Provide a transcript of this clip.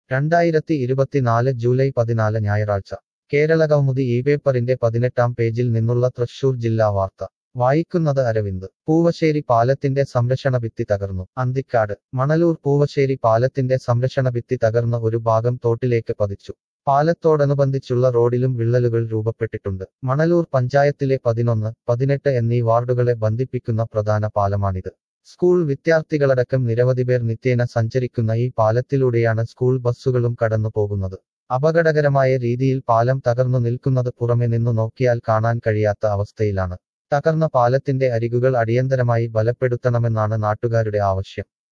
രണ്ടായിരത്തി ഇരുപത്തിനാല് ജൂലൈ പതിനാല് ഞായറാഴ്ച കേരള കൗമുദി ഈ പേപ്പറിന്റെ പതിനെട്ടാം പേജിൽ നിന്നുള്ള തൃശൂർ ജില്ലാ വാർത്ത വായിക്കുന്നത് അരവിന്ദ് പൂവശ്ശേരി പാലത്തിന്റെ സംരക്ഷണ ഭിത്തി തകർന്നു അന്തിക്കാട് മണലൂർ പൂവശ്ശേരി പാലത്തിന്റെ സംരക്ഷണ ഭിത്തി തകർന്ന ഒരു ഭാഗം തോട്ടിലേക്ക് പതിച്ചു പാലത്തോടനുബന്ധിച്ചുള്ള റോഡിലും വിള്ളലുകൾ രൂപപ്പെട്ടിട്ടുണ്ട് മണലൂർ പഞ്ചായത്തിലെ പതിനൊന്ന് പതിനെട്ട് എന്നീ വാർഡുകളെ ബന്ധിപ്പിക്കുന്ന പ്രധാന പാലമാണിത് സ്കൂൾ വിദ്യാർത്ഥികളടക്കം നിരവധി പേർ നിത്യേന സഞ്ചരിക്കുന്ന ഈ പാലത്തിലൂടെയാണ് സ്കൂൾ ബസ്സുകളും കടന്നു പോകുന്നത് അപകടകരമായ രീതിയിൽ പാലം തകർന്നു നിൽക്കുന്നത് പുറമെ നിന്നു നോക്കിയാൽ കാണാൻ കഴിയാത്ത അവസ്ഥയിലാണ് തകർന്ന പാലത്തിന്റെ അരികുകൾ അടിയന്തരമായി ബലപ്പെടുത്തണമെന്നാണ് നാട്ടുകാരുടെ ആവശ്യം